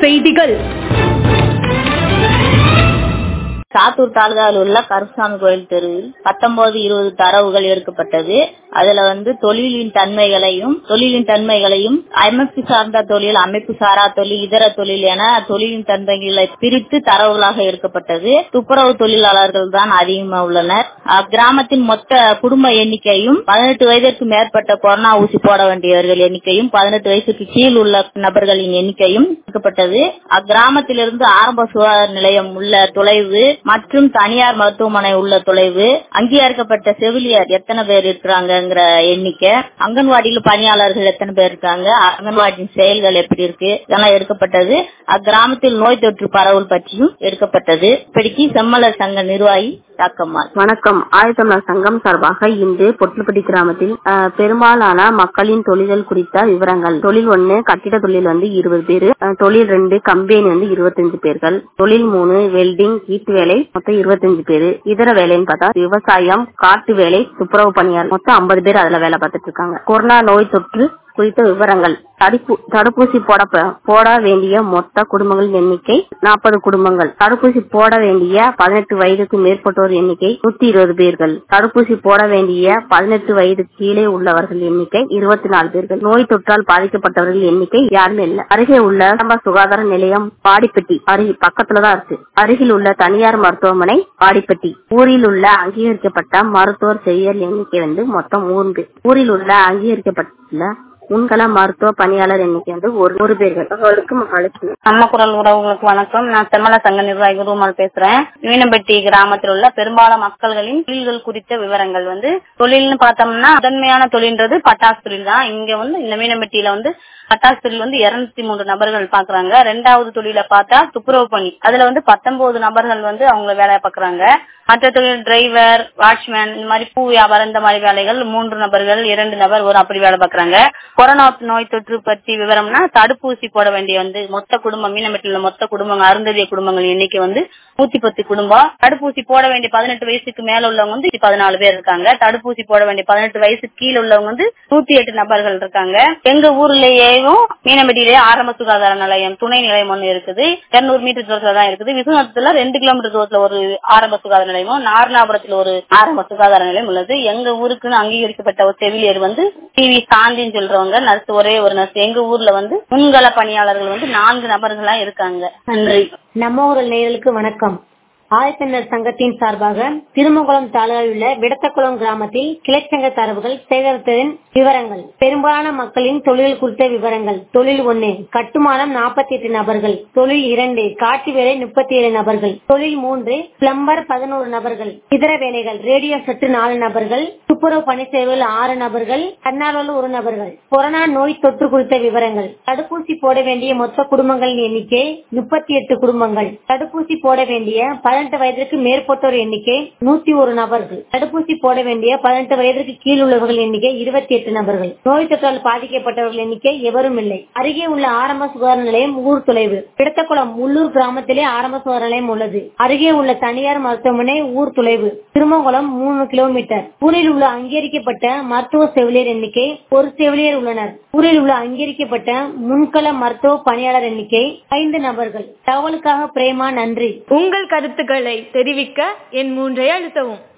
செய்திகள் சாத்தூர் தாலுகாவில் உள்ள கருசாமி கோயில் தெருவில் பத்தொன்பது இருபது தரவுகள் எடுக்கப்பட்டது அதுல வந்து தொழிலின் தன்மைகளையும் தொழிலின் தன்மைகளையும் அமைப்பு சார்ந்த தொழில் அமைப்பு சாரா தொழில் இதர தொழில் என தொழிலின் தன்மைகளை பிரித்து தரவுகளாக எடுக்கப்பட்டது துப்புரவு தொழிலாளர்கள் தான் அதிகமாக உள்ளனர் அக்கிராமத்தின் மொத்த குடும்ப எண்ணிக்கையும் பதினெட்டு வயதிற்கு மேற்பட்ட கொரோனா ஊசி போட வேண்டியவர்கள் எண்ணிக்கையும் பதினெட்டு வயசுக்கு கீழ் உள்ள நபர்களின் எண்ணிக்கையும் எடுக்கப்பட்டது அக்கிராமத்திலிருந்து ஆரம்ப சுகாதார நிலையம் உள்ள தொலைவு மற்றும் தனியார் மருத்துவமனை உள்ள தொலைவு அங்கீகரிக்கப்பட்ட செவிலியர் எத்தனை பேர் இருக்கிறாங்கிற எண்ணிக்கை அங்கன்வாடியில் பணியாளர்கள் எத்தனை பேர் இருக்காங்க அங்கன்வாடியின் செயல்கள் எப்படி இருக்கு இதெல்லாம் எடுக்கப்பட்டது அக்கிராமத்தில் நோய் தொற்று பரவல் பற்றியும் எடுக்கப்பட்டது இப்படிக்கு செம்மலர் சங்க நிர்வாகி தாக்கம்மாள் வணக்கம் ஆயத்தமிழர் சங்கம் சார்பாக இன்று பொட்டுப்பட்டி கிராமத்தில் அஹ், பெரும்பாலான மக்களின் தொழில்கள் குறித்த விவரங்கள் தொழில் ஒண்ணு கட்டிட தொழில் வந்து இருபது பேரு அஹ், தொழில் ரெண்டு கம்பெனி வந்து இருபத்தஞ்சு பேர்கள் தொழில் மூணு வெல்டிங் வீட்டு வேலை மொத்தம் இருபத்தஞ்சு பேரு இதர வேலைன்னு பார்த்தா விவசாயம் காட்டு வேலை துப்புரவு பணியாளர் மொத்தம் ஐம்பது பேர் அதுல வேலை பார்த்துட்டு இருக்காங்க கொரோனா நோய் தொற்று குறித்த விவரங்கள் தடுப்பு தடுப்பூசி போட போட வேண்டிய மொத்த குடும்பங்களின் எண்ணிக்கை நாற்பது குடும்பங்கள் தடுப்பூசி போட வேண்டிய பதினெட்டு வயதுக்கு மேற்பட்டோர் எண்ணிக்கை நூத்தி இருபது பேர்கள் தடுப்பூசி போட வேண்டிய பதினெட்டு வயது கீழே உள்ளவர்கள் எண்ணிக்கை இருபத்தி நாலு பேர்கள் நோய் தொற்றால் பாதிக்கப்பட்டவர்கள் எண்ணிக்கை யாருமே இல்ல அருகே உள்ள ஆரம்ப சுகாதார நிலையம் பாடிப்பட்டி அருகில் பக்கத்துலதான் இருக்கு அருகில் உள்ள தனியார் மருத்துவமனை பாடிப்பட்டி ஊரில் உள்ள அங்கீகரிக்கப்பட்ட மருத்துவர் செய்யல் எண்ணிக்கை வந்து மொத்தம் மூணு பேர் ஊரில் உள்ள அங்கீகரிக்கப்பட்டுள்ள முன்கள மருத்துவ பணியாளர் எண்ணிக்கை வந்து ஒரு ஒரு பேர்கள் அவர்களுக்கு மகாலட்சுமி நம்ம குரல் உறவுகளுக்கு வணக்கம் நான் தெம்மல சங்க நிர்வாகி ரூமால் பேசுறேன் மீனம்பட்டி கிராமத்தில் உள்ள பெரும்பாலான மக்கள்களின் தொழில்கள் குறித்த விவரங்கள் வந்து தொழில்னு பார்த்தோம்னா முதன்மையான தொழில்ன்றது பட்டாசு தொழில் தான் இங்க வந்து இந்த மீனம்பட்டியில வந்து பட்டாசு தொழில் வந்து இருநூத்தி மூன்று நபர்கள் பாக்குறாங்க ரெண்டாவது தொழில பார்த்தா துப்புரவு பணி அதுல வந்து பத்தொன்பது நபர்கள் வந்து அவங்க வேலை பாக்குறாங்க மற்ற தொழில் டிரைவர் வாட்ச்மேன் இந்த மாதிரி பூ வியாபாரம் இந்த மாதிரி வேலைகள் மூன்று நபர்கள் இரண்டு நபர் ஒரு அப்படி வேலை பாக்குறாங்க கொரோனா நோய் தொற்று பற்றி விவரம்னா தடுப்பூசி போட வேண்டிய வந்து மொத்த குடும்பம் மீனம்பட்டியில் உள்ள மொத்த குடும்பங்கள் அருந்ததிய குடும்பங்கள் எண்ணிக்கை வந்து நூத்தி பத்து குடும்பம் தடுப்பூசி போட வேண்டிய பதினெட்டு வயசுக்கு மேல உள்ளவங்க வந்து பதினாலு பேர் இருக்காங்க தடுப்பூசி போட வேண்டிய பதினெட்டு வயசுக்கு கீழே உள்ளவங்க வந்து நூத்தி எட்டு நபர்கள் இருக்காங்க எங்க ஊர்லயேவும் மீனம்பட்டியிலேயே ஆரம்ப சுகாதார நிலையம் துணை நிலையம் ஒண்ணு இருக்குது இருநூறு மீட்டர் தூரத்துல தான் இருக்குது விசுவத்துல ரெண்டு கிலோமீட்டர் தூரத்துல ஒரு ஆரம்ப சுகாதார நிலையமும் நாரணாபுரத்துல ஒரு ஆரம்ப சுகாதார நிலையம் உள்ளது எங்க ஊருக்குன்னு அங்கீகரிக்கப்பட்ட ஒரு செவிலியர் வந்து டி வி சாந்தின்னு சொல்றவங்க நர்ஸ் ஒரே ஒரு நர்ஸ் எங்க ஊர்ல வந்து முன்கள பணியாளர்கள் வந்து நான்கு நபர்களா இருக்காங்க நன்றி நம்ம ஊரல் நேயர்களுக்கு வணக்கம் ஆயத்தனர் சங்கத்தின் சார்பாக திருமங்குளம் தாலுகாவில் உள்ள விடத்தக்குளம் கிராமத்தில் கிளைச்சங்க தரவுகள் சேகரித்ததின் விவரங்கள் பெரும்பாலான மக்களின் தொழில் குறித்த விவரங்கள் தொழில் ஒன்னு கட்டுமானம் நாற்பத்தி எட்டு நபர்கள் தொழில் இரண்டு காட்டு வேலை முப்பத்தி ஏழு நபர்கள் தொழில் மூன்று பிளம்பர் பதினோரு நபர்கள் இதர வேலைகள் ரேடியோ செட்டு நாலு நபர்கள் துப்புரவு பணி சேவைகள் ஆறு நபர்கள் தன்னார்வல ஒரு நபர்கள் கொரோனா நோய் தொற்று குறித்த விவரங்கள் தடுப்பூசி போட வேண்டிய மொத்த குடும்பங்களின் எண்ணிக்கை முப்பத்தி எட்டு குடும்பங்கள் தடுப்பூசி போட வேண்டிய பதினெட்டு வயதிற்கு மேற்பட்டோர் எண்ணிக்கை நூத்தி ஒரு நபர்கள் தடுப்பூசி போட வேண்டிய பதினெட்டு வயதிற்கு கீழ் உள்ளவர்கள் எண்ணிக்கை இருபத்தி எட்டு நபர்கள் நோய் தொற்றால் பாதிக்கப்பட்டவர்கள் எண்ணிக்கை எவரும் இல்லை அருகே உள்ள ஆரம்ப சுகாதார நிலையம் ஊர் தொலைவு பிடத்தக்குளம் உள்ளூர் கிராமத்திலே ஆரம்ப சுகாதார நிலையம் உள்ளது அருகே உள்ள தனியார் மருத்துவமனை ஊர் தொலைவு திருமங்குளம் மூணு கிலோமீட்டர் ஊரில் உள்ள அங்கீகரிக்கப்பட்ட மருத்துவ செவிலியர் எண்ணிக்கை ஒரு செவிலியர் உள்ளனர் ஊரில் உள்ள அங்கீகரிக்கப்பட்ட முன்கள மருத்துவ பணியாளர் எண்ணிக்கை ஐந்து நபர்கள் தகவலுக்காக பிரேமா நன்றி உங்கள் கருத்துக்களை தெரிவிக்க என் மூன்றை அழுத்தவும்